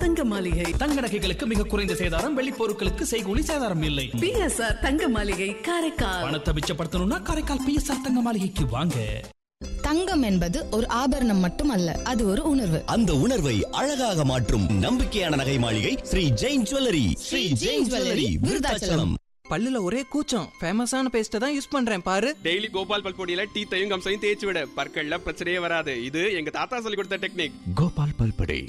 தங்க மாளிகை தங்க நகைகளுக்கு மிக குறைந்த சேதாரம் வெள்ளி பொருட்களுக்கு செய்கூலி சேதாரம் இல்லை பிஎஸ்ஆர் தங்க மாளிகை காரைக்கால் பணத்தை மிச்சப்படுத்தணும்னா காரைக்கால் பிஎஸ்ஆர் தங்க மாளிகைக்கு வாங்க தங்கம் என்பது ஒரு ஆபரணம் மட்டுமல்ல அது ஒரு உணர்வு அந்த உணர்வை அழகாக மாற்றும் நம்பிக்கையான நகை மாளிகை ஸ்ரீ ஜெயின் ஜுவல்லரி ஸ்ரீ ஜெயின் ஜுவல்லரி விருதாச்சலம் பல்லுல ஒரே கூச்சம் ஃபேமஸான பேஸ்ட்டை தான் யூஸ் பண்றேன் பாரு டெய்லி கோபால் பல்பொடியில டீத்தையும் கம்சையும் தேய்ச்சி விட பற்கள்ல பிரச்சனையே வராது இது எங்க தாத்தா சொல்லி கொடுத்த டெக்னிக் கோபால் பல்படை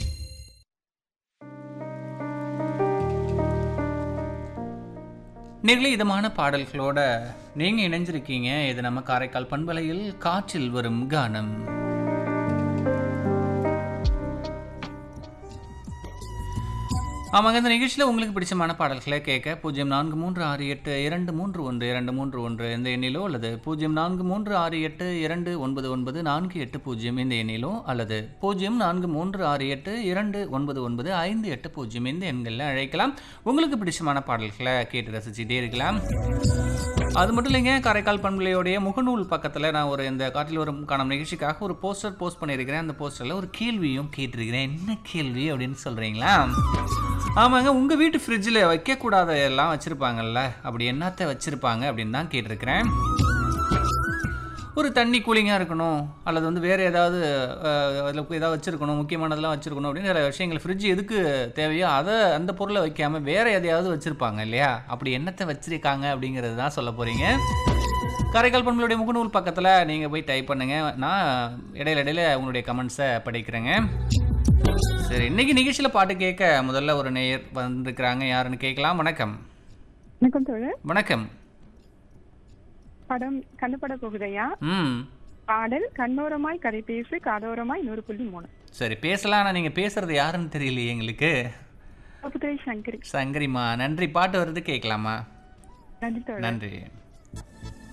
நெகிழி இதமான பாடல்களோட நீங்கள் இணைஞ்சிருக்கீங்க இது நம்ம காரைக்கால் பண்பலையில் காற்றில் வரும் கானம் ஆமாங்க இந்த நிகழ்ச்சியில் உங்களுக்கு பிடிச்சமான பாடல்களை கேட்க பூஜ்ஜியம் நான்கு மூன்று ஆறு எட்டு இரண்டு மூன்று ஒன்று இரண்டு மூன்று ஒன்று இந்த எண்ணிலோ அல்லது பூஜ்ஜியம் நான்கு மூன்று ஆறு எட்டு இரண்டு ஒன்பது ஒன்பது நான்கு எட்டு பூஜ்ஜியம் இந்த எண்ணிலோ அல்லது பூஜ்ஜியம் நான்கு மூன்று ஆறு எட்டு இரண்டு ஒன்பது ஒன்பது ஐந்து எட்டு பூஜ்ஜியம் இந்த எண்களில் அழைக்கலாம் உங்களுக்கு பிடிச்சமான பாடல்களை கேட்டு ரசிச்சுட்டே இருக்கலாம் அது மட்டும் இல்லைங்க காரைக்கால் பண்பலையோடைய முகநூல் பக்கத்தில் நான் ஒரு இந்த காட்டில் வரும் காணும் நிகழ்ச்சிக்காக ஒரு போஸ்டர் போஸ்ட் பண்ணியிருக்கிறேன் அந்த போஸ்டரில் ஒரு கேள்வியும் கேட்டிருக்கிறேன் என்ன கேள்வி அப்படின்னு சொல்கிறீங்களா ஆமாங்க உங்கள் வீட்டு ஃப்ரிட்ஜில் வைக்கக்கூடாத எல்லாம் வச்சுருப்பாங்கல்ல அப்படி என்னத்தை வச்சுருப்பாங்க அப்படின்னு தான் கேட்டிருக்கிறேன் ஒரு தண்ணி கூலிங்காக இருக்கணும் அல்லது வந்து வேறு ஏதாவது அதில் ஏதாவது வச்சுருக்கணும் முக்கியமானதெல்லாம் வச்சுருக்கணும் அப்படின்னு சில விஷயங்கள் ஃப்ரிட்ஜ் எதுக்கு தேவையோ அதை அந்த பொருளை வைக்காமல் வேறு எதையாவது வச்சுருப்பாங்க இல்லையா அப்படி என்னத்தை வச்சுருக்காங்க அப்படிங்கிறது தான் சொல்ல போகிறீங்க காரைக்கால் பண்புடைய முகநூல் பக்கத்தில் நீங்கள் போய் டைப் பண்ணுங்கள் நான் இடையில இடையில உங்களுடைய கமெண்ட்ஸை படிக்கிறேங்க சரி இன்னைக்கு நிகழ்ச்சியில் பாட்டு கேட்க முதல்ல ஒரு நேயர் வந்திருக்கிறாங்க யாருன்னு கேட்கலாம் வணக்கம் வணக்கம் தோழர் வணக்கம் படம் கண்டுபட போகுதையா ம் பாடல் கண்ணோரமாய் கதை பேசு காதோரமாய் நூறு புள்ளி மூணு சரி பேசலாம் ஆனால் நீங்கள் பேசுறது யாருன்னு தெரியலையே எங்களுக்கு புதுரை சங்கரி சங்கரிம்மா நன்றி பாட்டு வருது கேட்கலாமா நன்றி தோழர் நன்றி